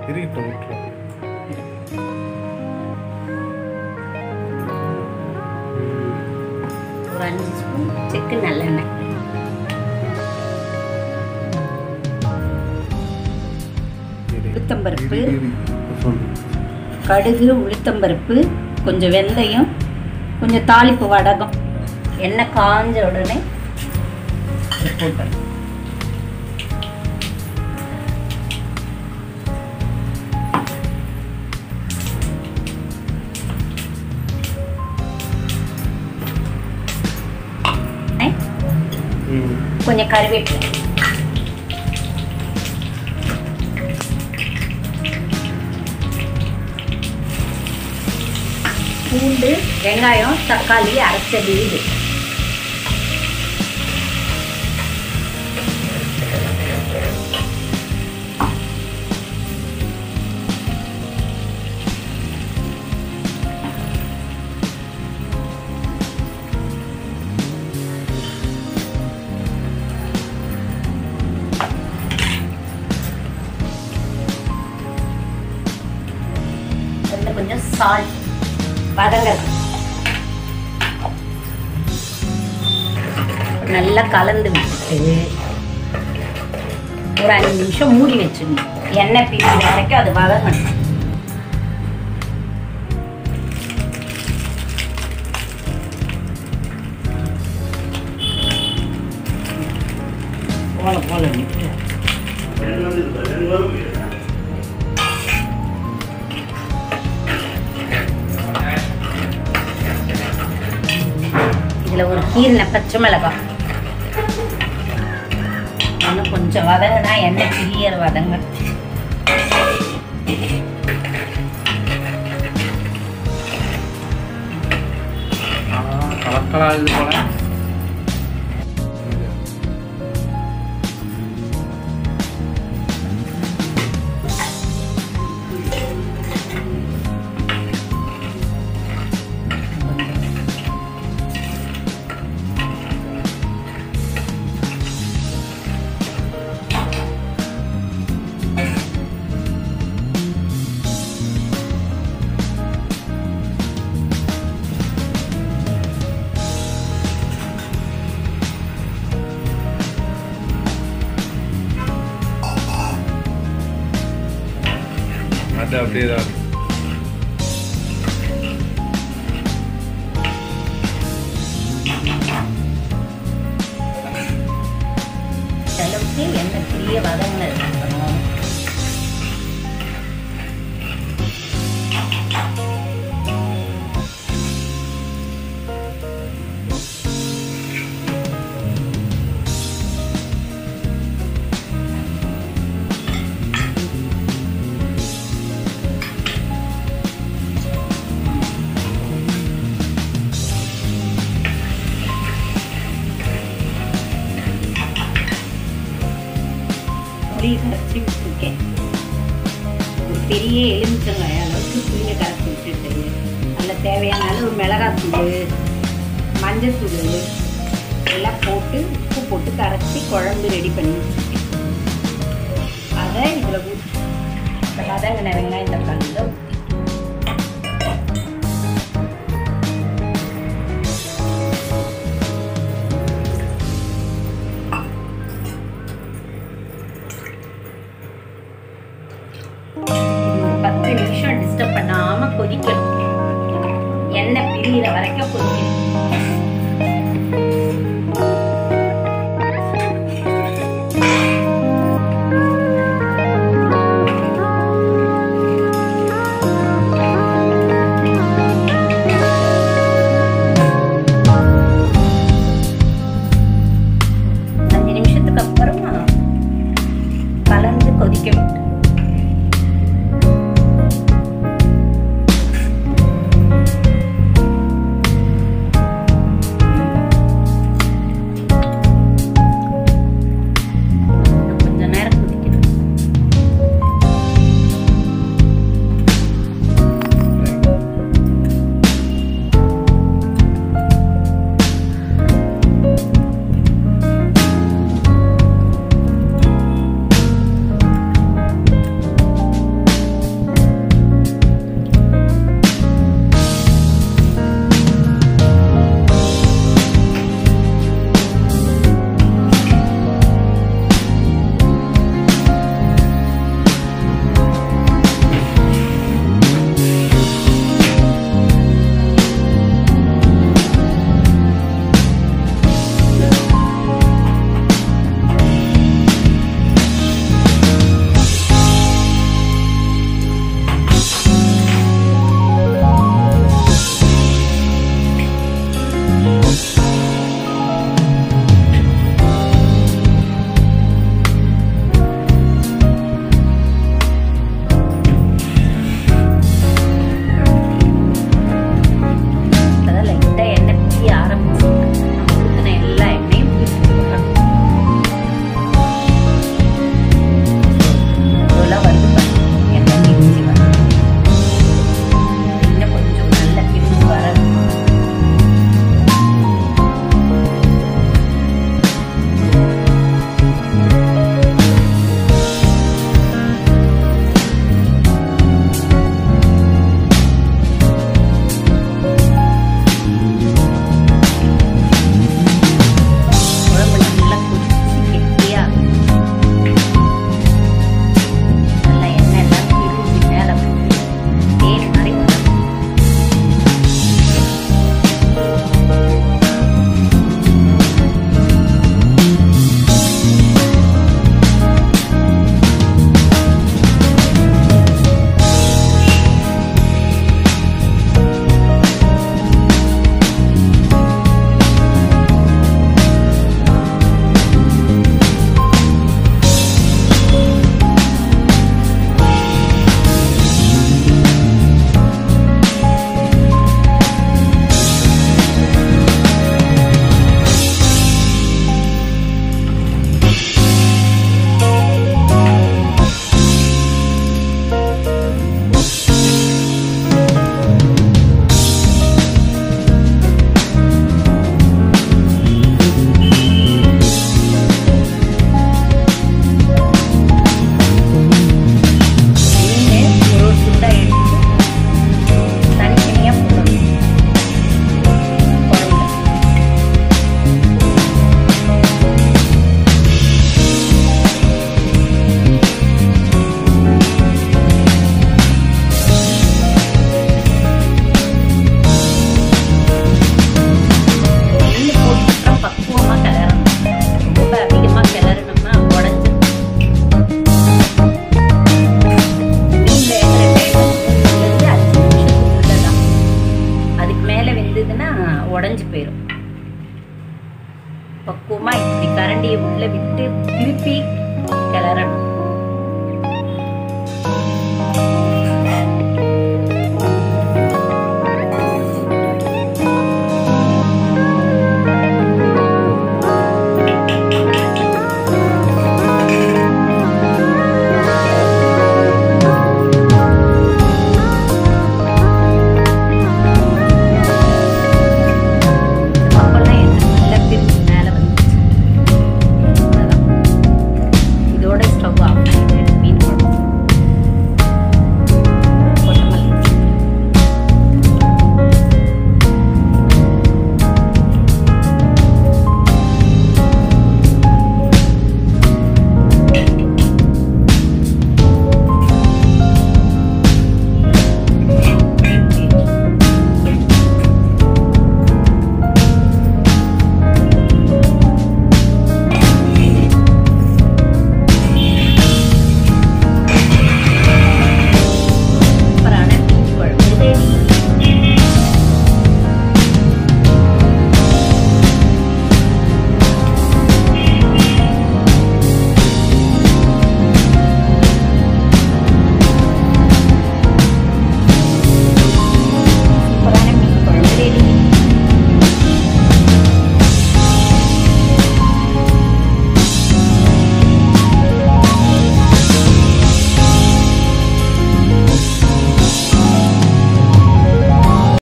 இருக்கட்டும் விட்டுரும் ஒரு அஞ்சு ஸ்பூன் செக்கு நல்லெண்ணெய் இரு. உளுத்தம்பருப்பு. இரு, இரு. சொல்லு கடுகு உளுத்தம்பருப்பு கொஞ்சம் வெந்தயம் கொஞ்சம் தாளிப்பு வடகம் எண்ணெய் காஞ்ச உடனே இதை போட்டுறணும் ம் கொஞ்சம் கருவேப்பிலை பூண்டு வெங்காயம் தக்காளி அரைச்ச வீடு அதில் கொஞ்சம் சால்ட் வதங்கல் நல்லா கலந்து விட்டுட்டு ஒரு அஞ்சு நிமிஷம் மூடி வச்சுக்கணும் எண்ணெய் பிரிக்கிற வரைக்கும் அது வதங்கணும் போல போல விட்டு இதில் ஒரு கீரின பச்சை மிளகாய் இன்னும் கொஞ்சம் வதங்கினா எண்ணெய் பிரியற வதங்க ஆ கலக்கலாக இது போல அது அப்படியே தான் இருக்கு. அளவுக்கு எண்ணெய் பிரிய வதங்கினது அப்புறம் புளி கரைச்சி விட்டுருக்கேன் ஒரு பெரிய எலுமிச்சங்காய அளவுக்கு புளியை கரைச்சி விட்டுட்டு அதில் தேவையான அளவு மிளகாத்தூள் மஞ்சத்தூள் எல்லாம் போட்டு உப்பு போட்டு கரைச்சி குழம்பு ரெடி பண்ணி வச்சுருக்கேன் அதை இதில் ஊற்றி இந்த வதங்கின வெங்காயம் தக்காளியில் ஊற்றி இது ஒரு பத்து நிமிஷம் டிஸ்டர்ப் பண்ணாம கொதிக்கணும் எண்ணெய் பிரியிற வரைக்கும் கொதிக்கணும் அஞ்சு நிமிஷத்துக்கு அப்புறமா கலந்து கொதிக்க விட்டு உடஞ்சி போயிடும் பக்குவமா இப்படி கரண்டியை உள்ள விட்டு திருப்பி கிளறணும்